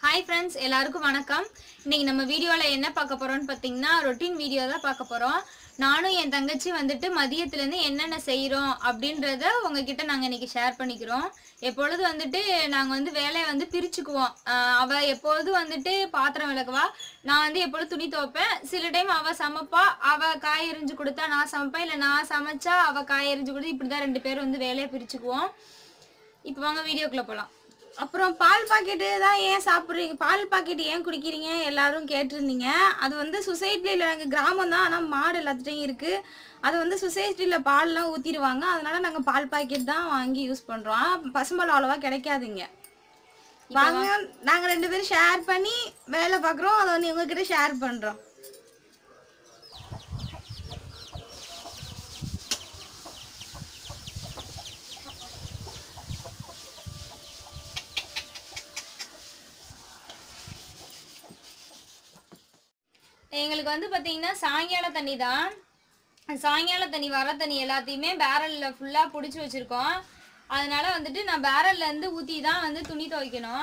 hi friends எல்லாருக்கும் வணக்கம் இன்னைக்கு நம்ம வீடியோவில் என்ன பார்க்க போறோம்னு பார்த்தீங்கன்னா ரொட்டீன் வீடியோ தான் பார்க்க போறோம் நானும் என் தங்கச்சி வந்துட்டு மதியத்துலேருந்து என்னென்ன செய்கிறோம் அப்படின்றத உங்ககிட்ட நாங்கள் இன்னைக்கு ஷேர் பண்ணிக்கிறோம் எப்பொழுது வந்துட்டு நாங்கள் வந்து வேலையை வந்து பிரிச்சுக்குவோம் ஆஹ் அவ எப்பொழுதும் வந்துட்டு பாத்திரம் விளக்குவா நான் வந்து எப்பொழுதும் துணி துவைப்பேன் சில டைம் அவ சமைப்பா அவ காய் எரிஞ்சு கொடுத்தா நான் சமைப்பேன் இல்லை நான் சமைச்சா அவ காய் எரிஞ்சு கொடுத்து இப்படி தான் ரெண்டு பேரும் வந்து வேலையை பிரிச்சுக்குவோம் இப்போ வாங்க வீடியோக்குள்ளே போகலாம் அப்புறம் பால் பாக்கெட்டு தான் ஏன் சாப்பிட்றீங்க பால் பாக்கெட் ஏன் குடிக்கிறீங்க எல்லாரும் கேட்டிருந்தீங்க அது வந்து சொசைட்டியில் நாங்கள் கிராமம் தான் ஆனால் மாடு எல்லாத்துட்டையும் இருக்குது அது வந்து சொசைட்டியில் பால்லாம் ஊற்றிடுவாங்க அதனால நாங்கள் பால் பாக்கெட் தான் வாங்கி யூஸ் பண்ணுறோம் பசும்பால் அவ்வளோவா கிடைக்காதுங்க வாங்க நாங்கள் ரெண்டு பேரும் ஷேர் பண்ணி வேலை பார்க்குறோம் அதை வந்து உங்ககிட்ட ஷேர் பண்ணுறோம் எங்களுக்கு வந்து பார்த்தீங்கன்னா சாயங்கால தண்ணி தான் சாயங்கால தண்ணி வர தண்ணி எல்லாத்தையுமே பேரலில் ஃபுல்லாக பிடிச்சி வச்சுருக்கோம் அதனால வந்துட்டு நான் பேரல்ல இருந்து ஊற்றி தான் வந்து துணி துவைக்கணும்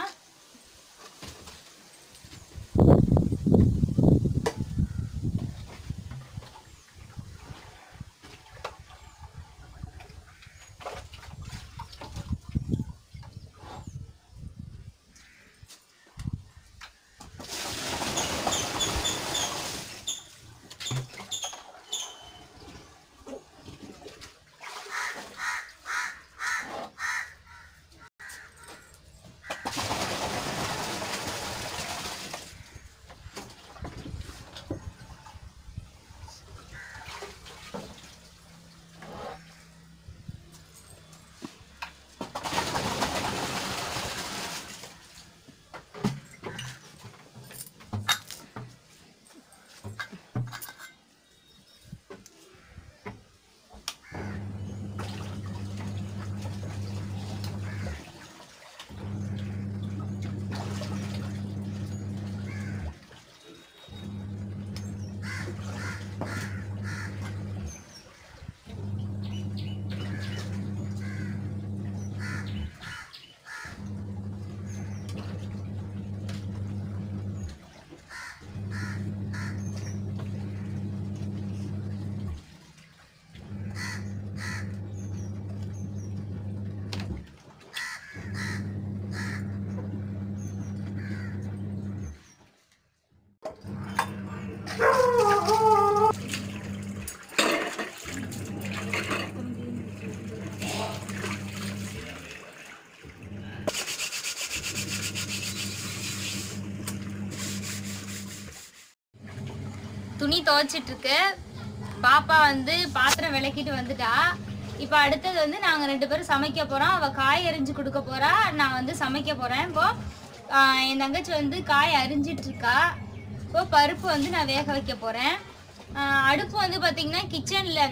துணி துவைச்சிட்டு இருக்கு பாப்பா வந்து பாத்திரம் விளக்கிட்டு வந்துட்டா இப்போ அடுத்தது வந்து நாங்கள் ரெண்டு பேரும் சமைக்க போகிறோம் அவள் காய் அரிஞ்சு கொடுக்க போறா நான் வந்து சமைக்க போகிறேன் இப்போ ஆஹ், என் தங்கச்சி வந்து காய் அரிஞ்சிட்டு இருக்கா இப்போ பருப்பு வந்து நான் வேக வைக்க போகிறேன் அடுப்பு வந்து பார்த்தீங்கன்னா கிச்சனில்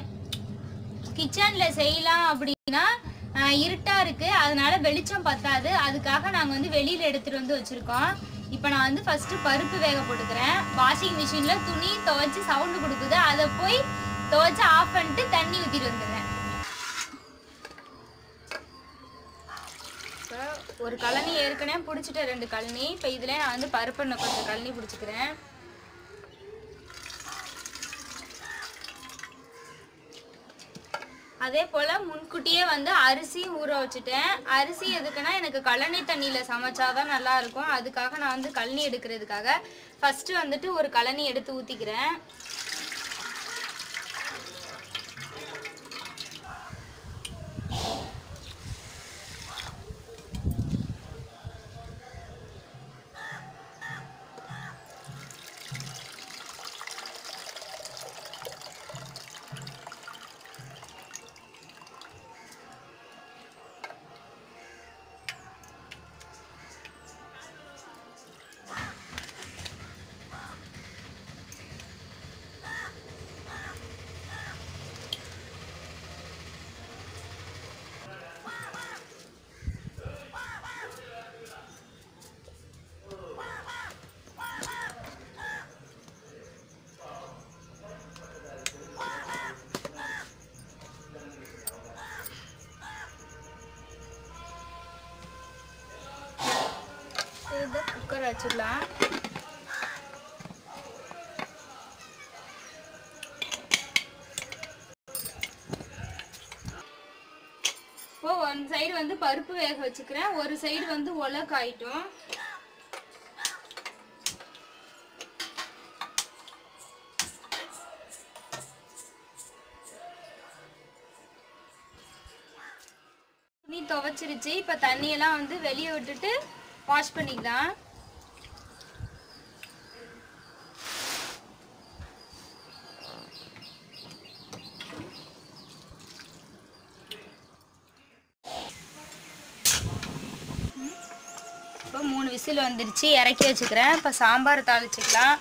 கிச்சனில் செய்யலாம் அப்படின்னா ஆஹ், இருட்டா இருக்கு அதனால வெளிச்சம் பத்தாது அதுக்காக நாங்கள் வந்து வெளியில் எடுத்துட்டு வந்து வச்சிருக்கோம் இப்போ நான் வந்து ஃபர்ஸ்ட் பருப்பு வேக போட்டுக்கிறேன் வாஷிங் மிஷின்ல துணி துவைச்சு சவுண்டு கொடுக்குது அதை போய் துவைச்சு ஆஃப் பண்ணிட்டு தண்ணி ஊற்றிட்டு வந்துடுறேன் இப்போ ஒரு கழனி ஏற்கனவே பிடிச்சிட்டேன் ரெண்டு கழனி இப்போ இதில் நான் வந்து பருப்பு இன்னும் கொஞ்சம் கழனி பிடிச்சிக்கிறேன் அதே போல் முன்கூட்டியே வந்து அரிசி ஊற வச்சுட்டேன் அரிசி எதுக்குன்னா எனக்கு கழனி தண்ணியில் சமைச்சாதான் நல்லா இருக்கும் அதுக்காக நான் வந்து கழனி எடுக்கிறதுக்காக ஃபஸ்ட்டு வந்துட்டு ஒரு கழனி எடுத்து ஊற்றிக்கிறேன் குக்கர் வச்சிடலாம் இப்போ ஒன் சைடு வந்து பருப்பு வேக வச்சுக்கிறேன் ஒரு சைடு வந்து உலை காயிட்டும் துணி துவைச்சிருச்சு இப்போ தண்ணியெல்லாம் வந்து வெளியே விட்டுட்டு வாஷ் பண்ணிக்கலாம் இப்போ மூணு விசில் வந்துருச்சு இறக்கி வச்சுக்கிறேன் இப்போ சாம்பார் தாளிச்சுக்கலாம்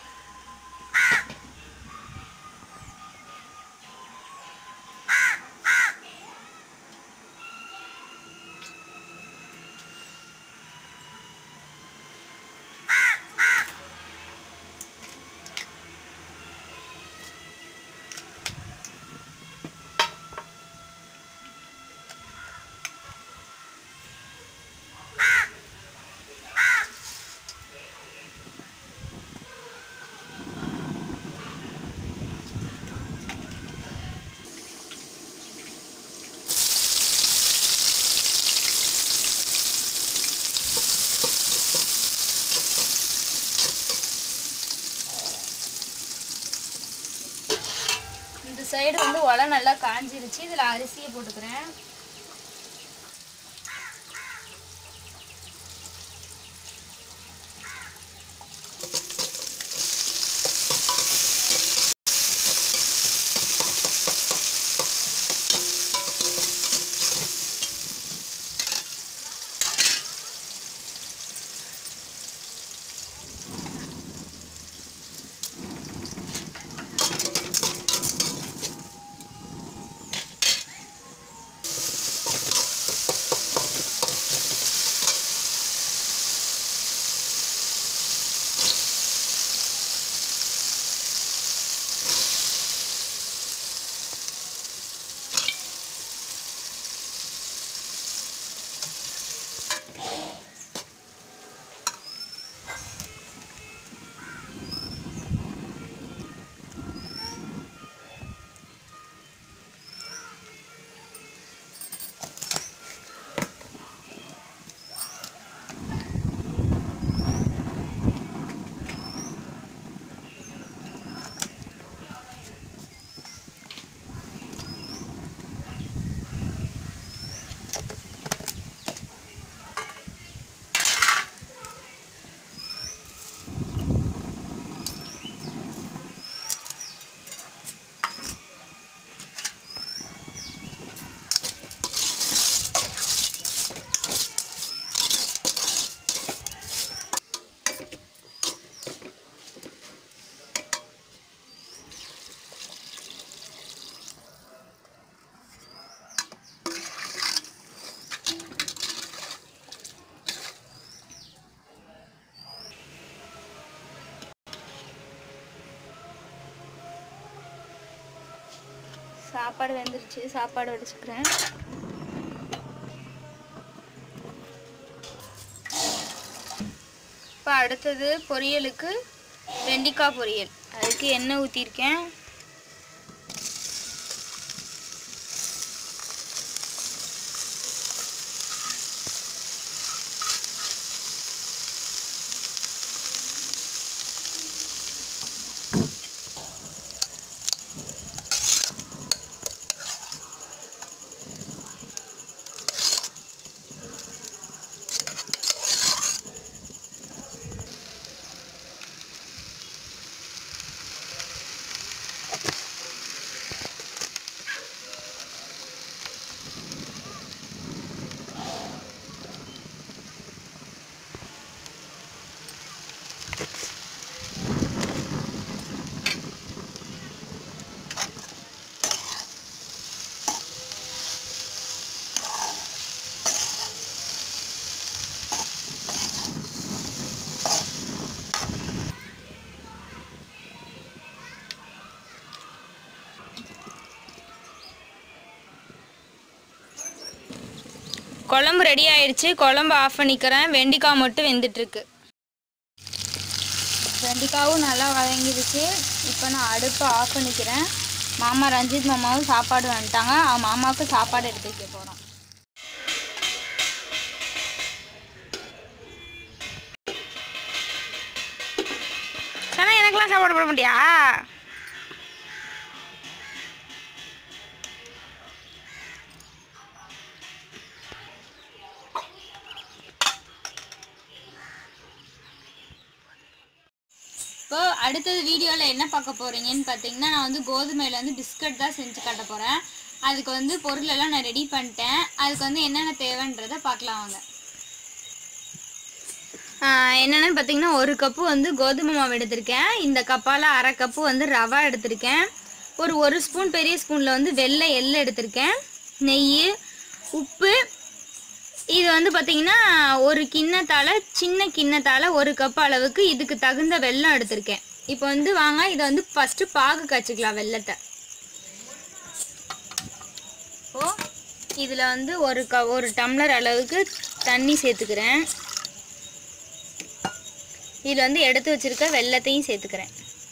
இந்த சைடு வந்து உலை நல்லா காஞ்சிருச்சு இதில் அரிசியை போட்டுக்கிறேன் சாப்பாடு வெந்துருச்சு சாப்பாடு வடிச்சுக்கிறேன் இப்போ அடுத்தது பொரியலுக்கு வெண்டிக்காய் பொரியல் அதுக்கு எண்ணெய் ஊற்றிருக்கேன் குழம்பு ரெடி ஆயிடுச்சு குழம்பு ஆஃப் பண்ணிக்கிறேன் வெண்டிக்காய் மட்டும் வெந்துட்டுருக்கு வெண்டிக்காவும் நல்லா வதங்கிடுச்சு இப்போ நான் அடுப்பை ஆஃப் பண்ணிக்கிறேன் மாமா ரஞ்சித் மாமாவும் சாப்பாடு வந்துட்டாங்க அவன் மாமாவுக்கு சாப்பாடு எடுத்து வைக்க போகிறோம் சனா எனக்கெல்லாம் சாப்பாடு போட மாட்டியா இப்போ அடுத்தது வீடியோவில் என்ன பார்க்க போகிறீங்கன்னு பார்த்தீங்கன்னா நான் வந்து கோதுமையில் வந்து பிஸ்கட் தான் செஞ்சு காட்ட போகிறேன் அதுக்கு வந்து பொருள் எல்லாம் நான் ரெடி பண்ணிட்டேன் அதுக்கு வந்து என்னென்ன தேவைன்றதை பார்க்கலாம் வாங்க என்னென்னு பார்த்தீங்கன்னா ஒரு கப்பு வந்து கோதுமை மாவு எடுத்திருக்கேன் இந்த கப்பால் அரை கப்பு வந்து ரவா எடுத்திருக்கேன் ஒரு ஒரு ஸ்பூன் பெரிய ஸ்பூனில் வந்து வெள்ளை எள்ளு எடுத்திருக்கேன் நெய் உப்பு இது வந்து பார்த்தீங்கன்னா ஒரு கிண்ணத்தால் சின்ன கிண்ணத்தால் ஒரு கப் அளவுக்கு இதுக்கு தகுந்த வெல்லம் எடுத்திருக்கேன் இப்போ வந்து வாங்க இதை வந்து ஃபஸ்ட்டு பாகு காய்ச்சிக்கலாம் வெல்லத்தை ஓ இதில் வந்து ஒரு க ஒரு டம்ளர் அளவுக்கு தண்ணி சேர்த்துக்கிறேன் இதில் வந்து எடுத்து வச்சிருக்க வெல்லத்தையும் சேர்த்துக்கிறேன்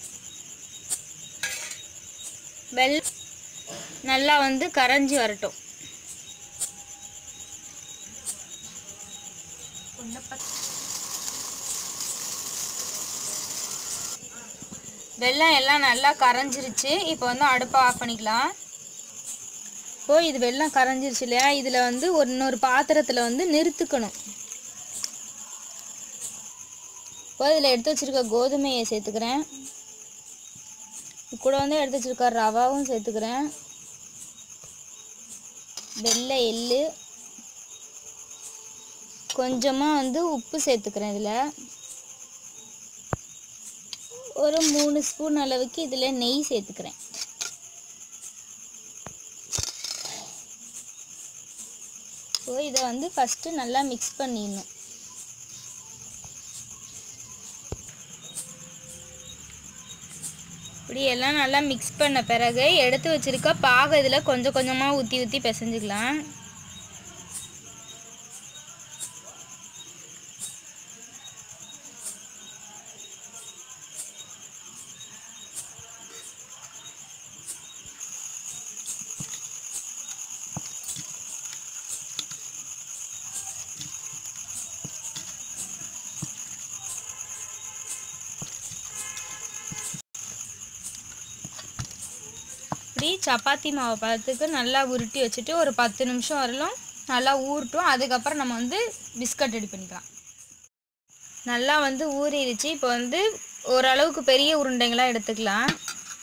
வெல் நல்லா வந்து கரைஞ்சி வரட்டும் வெல்லம் எல்லாம் நல்லா கரைஞ்சிருச்சு இப்போ வந்து அடுப்பை ஆஃப் பண்ணிக்கலாம் இப்போ இது வெல்லம் கரைஞ்சிருச்சு இல்லையா இதில் வந்து ஒரு இன்னொரு பாத்திரத்தில் வந்து நிறுத்துக்கணும் இப்போ இதில் எடுத்து வச்சிருக்க கோதுமையை சேர்த்துக்கிறேன் கூட வந்து எடுத்து வச்சிருக்க ரவாவும் சேர்த்துக்கிறேன் வெள்ளை எள்ளு கொஞ்சமாக வந்து உப்பு சேர்த்துக்கிறேன் இதில் ஒரு மூணு ஸ்பூன் அளவுக்கு இதில் நெய் சேர்த்துக்கிறேன் ஸோ இதை வந்து ஃபஸ்ட்டு நல்லா மிக்ஸ் பண்ணிடணும் இப்படி எல்லாம் நல்லா மிக்ஸ் பண்ண பிறகு எடுத்து வச்சிருக்க பாகு இதில் கொஞ்சம் கொஞ்சமாக ஊற்றி ஊற்றி பிசைஞ்சுக்கலாம் இப்படி சப்பாத்தி மாவு பதத்துக்கு நல்லா உருட்டி வச்சுட்டு ஒரு பத்து நிமிஷம் வரலும் நல்லா ஊறட்டும் அதுக்கப்புறம் நம்ம வந்து பிஸ்கட் ரெடி பண்ணிக்கலாம் நல்லா வந்து ஊறிடுச்சு இப்போ வந்து ஓரளவுக்கு பெரிய உருண்டைங்களாக எடுத்துக்கலாம்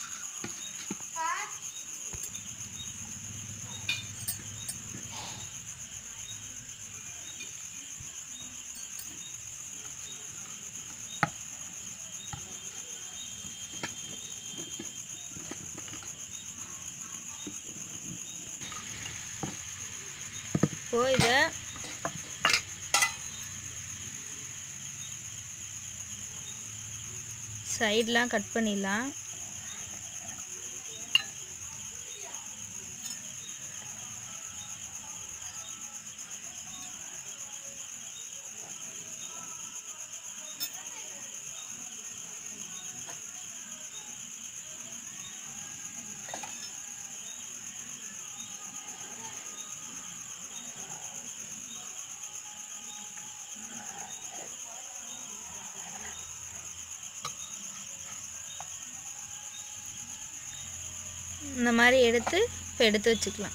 இப்போ இதை சைட்லாம் கட் பண்ணிடலாம் இந்த மாதிரி எடுத்து இப்போ எடுத்து வச்சுக்கலாம்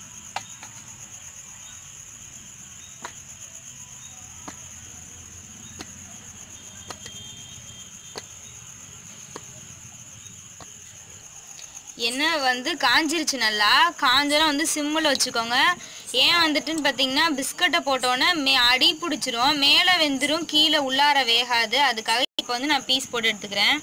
எண்ணெய் வந்து காஞ்சிருச்சு நல்லா காஞ்செல்லாம் வந்து சிம்மில் வச்சுக்கோங்க ஏன் வந்துட்டுன்னு பார்த்தீங்கன்னா பிஸ்கட்டை போட்டோன்னே மே அடி பிடிச்சிரும் மேலே வெந்துடும் கீழே உள்ளார வேகாது அதுக்காக இப்போ வந்து நான் பீஸ் போட்டு எடுத்துக்கிறேன்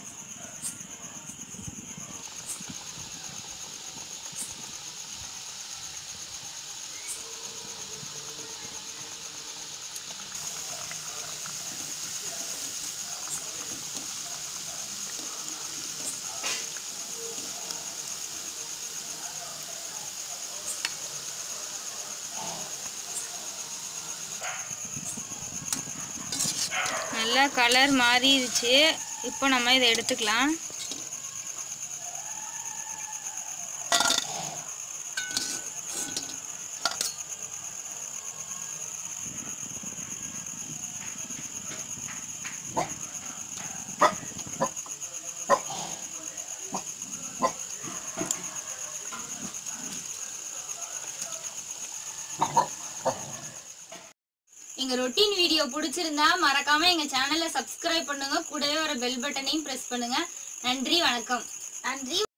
நல்லா கலர் மாறிடுச்சு இப்போ நம்ம இதை எடுத்துக்கலாம் எங்க ரொட்டீன் வீடியோ பிடிச்சிருந்தா மறக்காம எங்க சேனலை சப்ஸ்கிரைப் பண்ணுங்க கூடவே ஒரு பெல் பட்டனையும் பிரஸ் பண்ணுங்க நன்றி வணக்கம் நன்றி